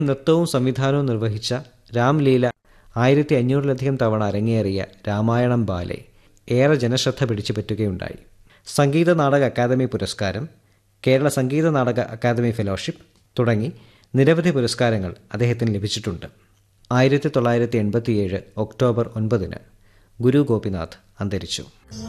നൃത്തവും സംവിധാനവും നിർവഹിച്ച രാംലീല ആയിരത്തി അഞ്ഞൂറിലധികം തവണ അരങ്ങേറിയ രാമായണം ബാലെ ഏറെ ജനശ്രദ്ധ പിടിച്ചുപറ്റുകയുണ്ടായി സംഗീത നാടക അക്കാദമി പുരസ്കാരം കേരള സംഗീത നാടക അക്കാദമി ഫെലോഷിപ്പ് തുടങ്ങി നിരവധി പുരസ്കാരങ്ങൾ അദ്ദേഹത്തിന് ലഭിച്ചിട്ടുണ്ട് ആയിരത്തി തൊള്ളായിരത്തി എൺപത്തിയേഴ് ഒക്ടോബർ ഒൻപതിന് ഗുരു ഗോപിനാഥ് അന്തരിച്ചു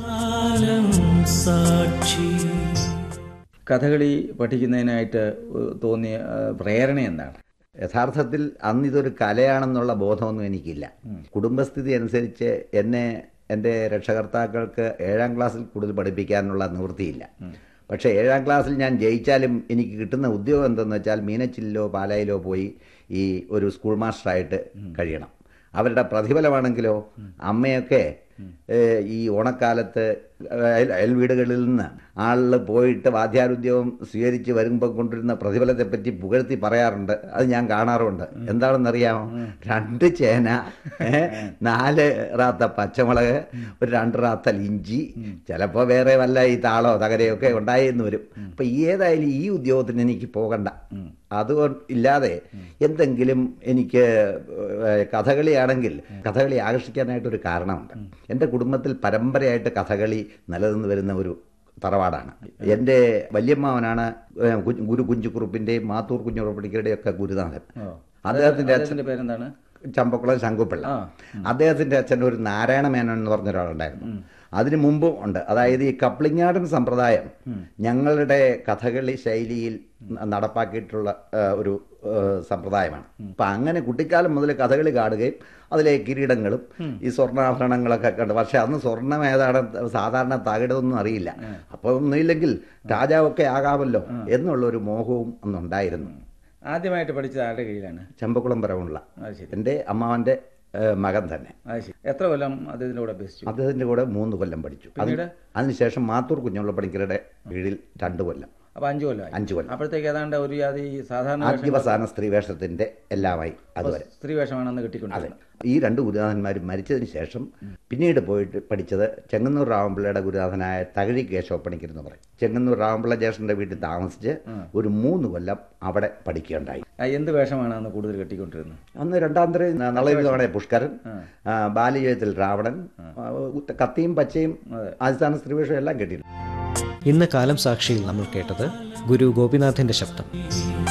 കഥകളി പഠിക്കുന്നതിനായിട്ട് തോന്നിയ ആ, പ്രേരണ എന്താണ് യഥാർത്ഥത്തിൽ അന്ന് ഇതൊരു കലയാണെന്നുള്ള ബോധമൊന്നും എനിക്കില്ല കുടുംബസ്ഥിതി അനുസരിച്ച് എന്നെ എൻ്റെ രക്ഷകർത്താക്കൾക്ക് ഏഴാം ക്ലാസ്സിൽ കൂടുതൽ പഠിപ്പിക്കാനുള്ള നിവൃത്തിയില്ല പക്ഷേ ഏഴാം ക്ലാസ്സിൽ ഞാൻ ജയിച്ചാലും എനിക്ക് കിട്ടുന്ന ഉദ്യോഗം എന്തെന്ന് വെച്ചാൽ മീനച്ചിലിലോ പാലായിലോ പോയി ഈ ഒരു സ്കൂൾ മാസ്റ്ററായിട്ട് കഴിയണം അവരുടെ പ്രതിഫലമാണെങ്കിലോ അമ്മയൊക്കെ ഏഹ്, ഈ ഓണക്കാലത്ത് അയൽ അയൽ വീടുകളിൽ നിന്ന് ആളിൽ പോയിട്ട് വാദ്യാരുദ്യോഗം സ്വീകരിച്ച് വരുമ്പോൾ കൊണ്ടിരുന്ന പ്രതിഫലത്തെപ്പറ്റി പുകഴ്ത്തി പറയാറുണ്ട് അത് ഞാൻ കാണാറുണ്ട് എന്താണെന്നറിയാമോ രണ്ട് ചേന ഏഹ്, നാല് റാത്ത പച്ചമുളക് ഒരു രണ്ട് റാത്തൽ ഇഞ്ചി ചിലപ്പോൾ വേറെ വല്ല ഈ താളോ തകരയോ ഒക്കെ ഉണ്ടായെന്ന് വരും അപ്പം ഏതായാലും ഈ ഉദ്യോഗത്തിന് എനിക്ക് പോകണ്ട അതുകൊണ്ട് ഇല്ലാതെ എന്തെങ്കിലും എനിക്ക് ഏഹ്, കഥകളിയാണെങ്കിൽ കഥകളി ആകർഷിക്കാനായിട്ടൊരു കാരണമുണ്ട് എൻ്റെ കുടുംബത്തിൽ പരമ്പരയായിട്ട് കഥകളി നിലനിന്ന് വരുന്ന ഒരു തറവാടാണ് എൻ്റെ വല്യമ്മാവനാണ് ഏഹ്, കു- ഗുരു കുഞ്ചുക്കുറുപ്പിൻ്റെയും മാത്തൂർ കുഞ്ഞുറപ്പടിക്കരുടെയും ഒക്കെ ഗുരുനാഥൻ ഓ. അദ്ദേഹത്തിൻ്റെ അച്ഛൻ അദ്ദേഹത്തിന്റെ പേരെന്താണ് ചമ്പക്കുളം ശങ്കുപ്പിള്ള ആ. അദ്ദേഹത്തിന്റെ അച്ഛൻ ഒരു നാരായണ മേനോൻ എന്ന് പറഞ്ഞ ഒരാളുണ്ടായിരുന്നു അതിനു മുമ്പും ഉണ്ട് അതായത് ഈ കപ്ലിങ്ങാടൻ സമ്പ്രദായം ഞങ്ങളുടെ കഥകളി ശൈലിയിൽ ന- നടപ്പാക്കിയിട്ടുള്ള ആ, ഒരു ആ, സമ്പ്രദായമാണ് അപ്പൊ അങ്ങനെ കുട്ടിക്കാലം മുതൽ കഥകളി കാണുകയും അതിലെ കിരീടങ്ങളും ഈ സ്വർണ്ണാഭരണങ്ങളൊക്കെ കണ്ട് പക്ഷെ അന്ന് സ്വർണം ഏതാണ് സാധാരണ തകിടതൊന്നും അറിയില്ല അപ്പൊ ഒന്നുമില്ലെങ്കിൽ രാജാവൊക്കെ ആകാമല്ലോ എന്നുള്ള ഒരു മോഹവും അന്നുണ്ടായിരുന്നു ആദ്യമായിട്ട് പഠിച്ചത് ആരുടെ കീഴിലാണ് ചമ്പക്കുളം പരമുള്ള അത് ശരി എൻ്റെ അമ്മാവൻ്റെ ഏ, മകൻ തന്നെ അത് ശരി എത്ര കൊല്ലം അദ്ദേഹത്തിന്റെ കൂടെ അഭ്യസിച്ചു അദ്ദേഹത്തിന്റെ കൂടെ മൂന്ന് കൊല്ലം പഠിച്ചു അത് പിന്നീട്? അതിനുശേഷം മാത്തൂർ കുഞ്ഞുള്ള പണിക്കരുടെ കീഴിൽ രണ്ട് കൊല്ലം അപ്പൊ അഞ്ചു കൊല്ലമായി അഞ്ച് കൊല്ലം അപ്പോഴത്തേക്ക് ഏതാണ്ട് ഒരു ജാതി സാധാരണ വേഷം- ആദ്യവസാന സ്ത്രീ വേഷത്തിന്റെ എല്ലാമായി അതുവരെ സ്ത്രീ വേഷമാണെന്ന് അതെ കിട്ടിക്കൊണ്ടിരുന്നത് ഈ രണ്ട് ഗുരുനാഥന്മാരും മരിച്ചതിന് ശേഷം പിന്നീട് പോയിട്ട് പഠിച്ചത് ചെങ്ങന്നൂർ രാമപിള്ളയുടെ ഗുരുനാഥനായ തകഴി കേശവപ്പണിക്കർ എന്ന് പറയും ചെങ്ങന്നൂർ രാമപിള്ള ജ്യേഷ്ഠന്റെ വീട്ടിൽ താമസിച്ച് ഒരു മൂന്ന് കൊല്ലം അവിടെ പഠിക്കുകയുണ്ടായി ആ, എന്ത് വേഷമാണ് അന്ന് കൂടുതൽ കിട്ടിക്കൊണ്ടിരുന്നത് അന്ന് രണ്ടാം തരം നളവിധമാണ് പുഷ്കരൻ ആ, ബാല്യജയത്തിൽ രാവണൻ ആ, ഉത്ത- കത്തിയും പച്ചയും ആസ്ഥാന സ്ത്രീവേഷം എല്ലാം കെട്ടിയിരുന്നു ഇന്ന് കാലം സാക്ഷിയിൽ നമ്മൾ കേട്ടത് ഗുരു ഗോപിനാഥിന്റെ ശബ്ദം